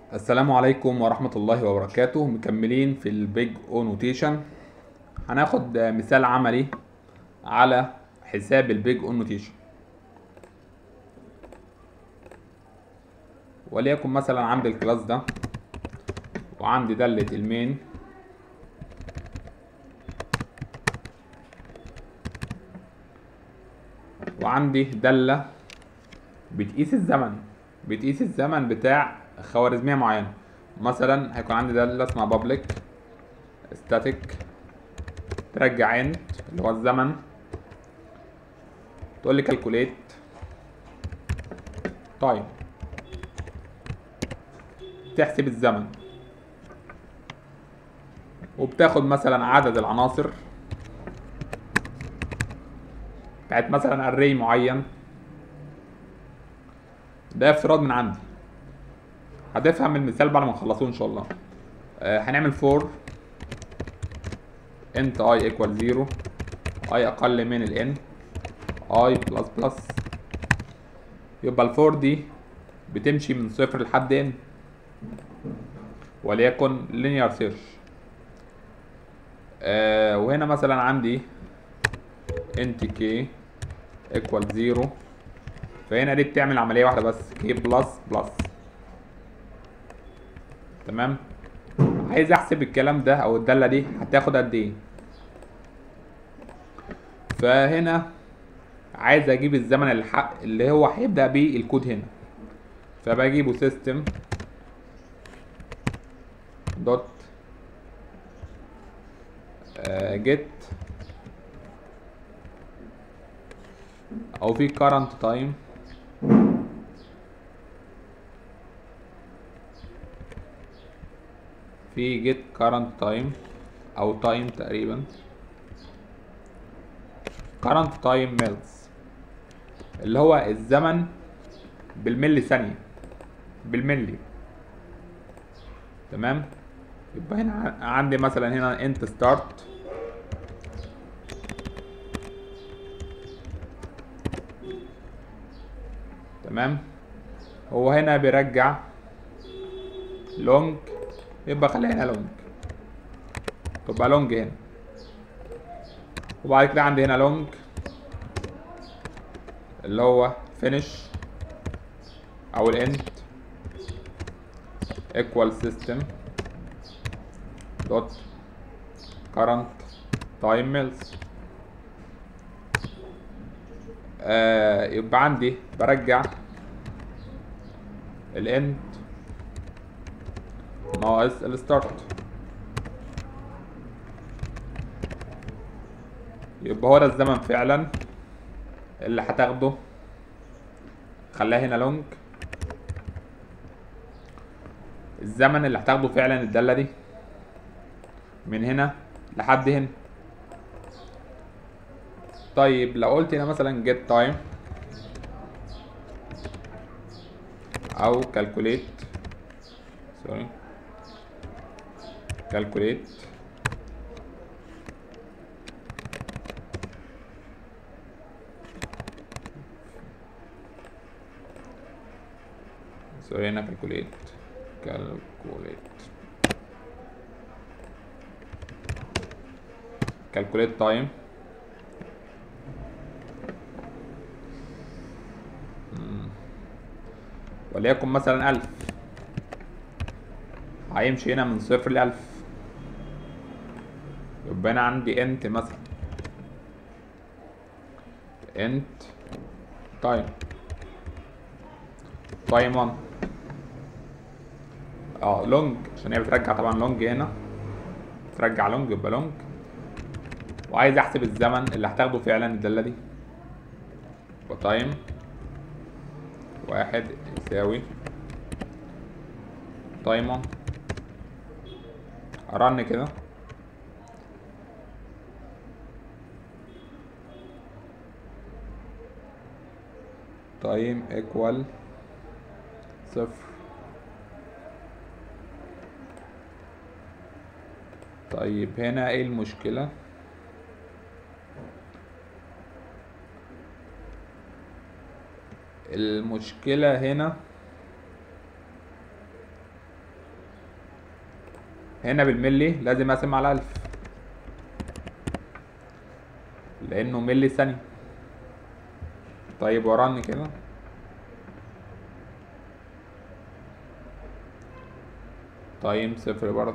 السلام عليكم ورحمة الله وبركاته مكملين في البيج او نوتيشن هناخد مثال عملي على حساب البيج او نوتيشن وليكن مثلا عندي الكلاس ده وعندي دالة المين وعندي دالة بتقيس الزمن بتقيس الزمن بتاع خوارزمية معينة مثلا هيكون عندي دالة اسمها بابليك ستاتيك ترجع انت اللي هو الزمن تقول لي كالكوليت تايم تحسب الزمن وبتاخد مثلا عدد العناصر بتاعت مثلا اري معين ده افتراض من عندي هتفهم المثال بعد ما نخلصه ان شاء الله آه هنعمل فور انت اي ايكوال زيرو اي اقل من الان اي بلس بلس يبقى الفور دي بتمشي من صفر لحد ان وليكن linear search آه وهنا مثلا عندي انت كي ايكوال زيرو فهنا دي بتعمل عملية واحدة بس كي بلس بلس تمام عايز احسب الكلام ده او الدالة دي هتاخد قد ايه فهنا عايز اجيب الزمن الحق اللي هو هيبدأ بيه الكود هنا فبجيبه سيستم دوت جيت او في current time في get current time او time تقريبا current time mils اللي هو الزمن بالملي ثانية بالملي تمام يبقى هنا عندي مثلا هنا انت ستارت تمام هو هنا بيرجع لونج يبقى خليها هنا لونج تبقى لونج هنا وبعد كده عندي هنا لونج اللي هو فينش او الاند equal system dot current time mils آه يبقى عندي برجع الاند ناقص الستارت يبقى هو ده الزمن فعلا اللي هتاخده خليها هنا لونج الزمن اللي هتاخده فعلا الدالة دي من هنا لحد هنا طيب لو قلت هنا مثلا get time او calculate سوري calculate سوري هنا calculate calculate calculate time وليكن مثلا ألف هيمشي هنا من صفر لألف يبقى أنا عندي انت مثلا انت تايم تايم 1 اه لونج عشان هي بترجع طبعا لونج هنا ترجع لونج يبقى لونج وعايز احسب الزمن اللي هتاخده فعلا الدالة دي وتايم واحد يساوي تايم 1 رن كده تايم ايكوال صفر طيب هنا ايه المشكلة المشكلة هنا هنا بالملي لازم اقسم على الف لانه ملي ثانية طيب وراني كده تايم صفر برضك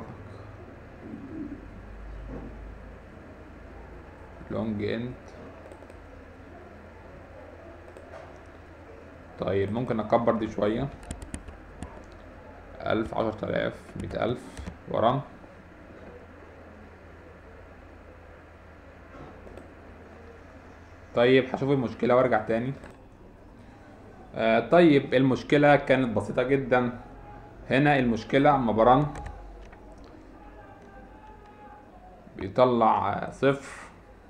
لونج انت طيب ممكن اكبر دي شوية ألف عشرة آلاف مية ألف ورا طيب هشوف المشكلة وارجع تاني آه طيب المشكلة كانت بسيطة جدا هنا المشكلة اما برن بيطلع آه، صفر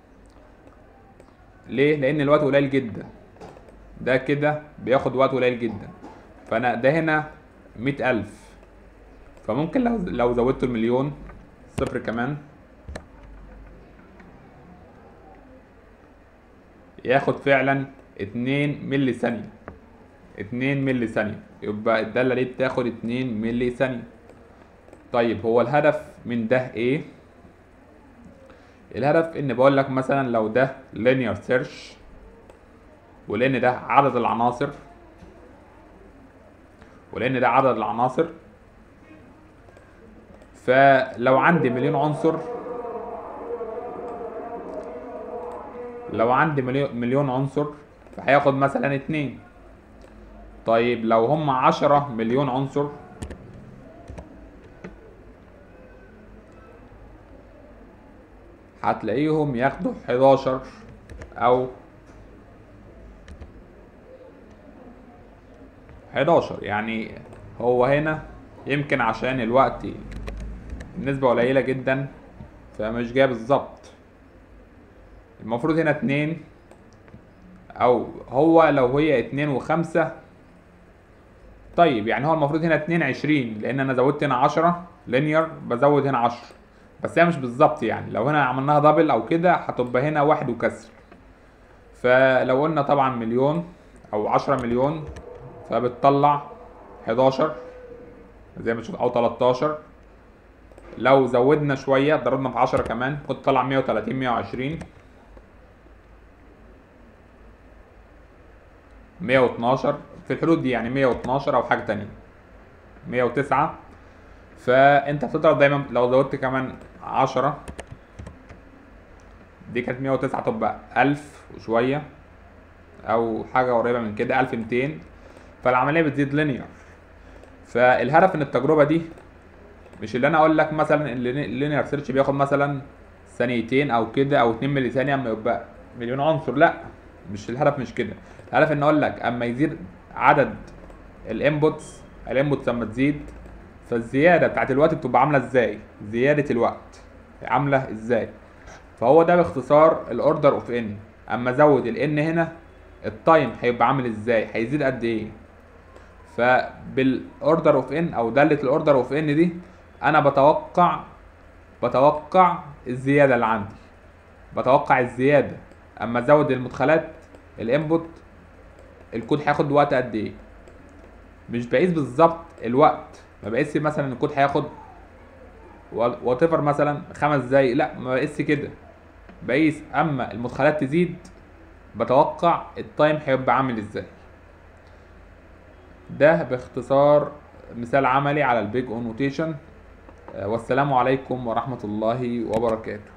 ليه؟ لأن الوقت قليل جدا ده كده بياخد وقت قليل جدا فأنا ده هنا مية ألف فممكن لو لو زودت المليون صفر كمان ياخد فعلا اتنين ملي ثانية اتنين ملي ثانية يبقى الدالة دي بتاخد اتنين ملي ثانية طيب هو الهدف من ده ايه؟ الهدف ان بقول لك مثلا لو ده linear search ولان ده عدد العناصر ولان ده عدد العناصر فلو عندي مليون عنصر لو عندي مليون مليون عنصر فهياخد مثلا اتنين طيب لو هم عشرة مليون عنصر هتلاقيهم ياخدوا حداشر او حداشر يعني هو هنا يمكن عشان الوقت النسبة قليلة جدا فمش جاية بالظبط المفروض هنا اتنين او هو لو هي اتنين وخمسة طيب يعني هو المفروض هنا اتنين عشرين لان انا زودت هنا عشرة لينير بزود هنا عشرة بس هي مش بالظبط يعني لو هنا عملناها دبل او كده هتبقى هنا واحد وكسر فلو قلنا طبعا مليون او عشرة مليون فبتطلع حداشر زي ما تشوف او تلاتاشر لو زودنا شوية ضربنا في عشرة كمان كنت طلع مية وتلاتين مية وعشرين مية واتناشر في الحدود دي يعني مية واتناشر أو حاجة تانية مية وتسعة فأنت بتضرب دايما لو زودت كمان عشرة دي كانت مية وتسعة تبقى ألف وشوية أو حاجة قريبة من كده ألف ميتين فالعملية بتزيد لينير فالهدف من التجربة دي مش اللي انا اقول لك مثلا اللينير سيرش بياخد مثلا ثانيتين او كده او 2 ملي ثانيه اما يبقى مليون عنصر لا مش الهدف مش كده الهدف ان اقول لك اما يزيد عدد الانبوتس الانبوتس لما تزيد فالزياده بتاعت الوقت بتبقى عامله ازاي زياده الوقت عامله ازاي فهو ده باختصار الاوردر اوف ان اما ازود الان هنا التايم هيبقى عامل ازاي هيزيد قد ايه فبالاوردر اوف ان او داله الاوردر اوف ان دي انا بتوقع بتوقع الزياده اللي عندي بتوقع الزياده اما ازود المدخلات الانبوت الكود هياخد وقت قد ايه مش بقيس بالظبط الوقت ما بقيس مثلا الكود هياخد وات مثلا خمس دقايق لا ما بقيس كده بقيس اما المدخلات تزيد بتوقع التايم هيبقى عامل ازاي ده باختصار مثال عملي على البيج اون نوتيشن والسلام عليكم ورحمة الله وبركاته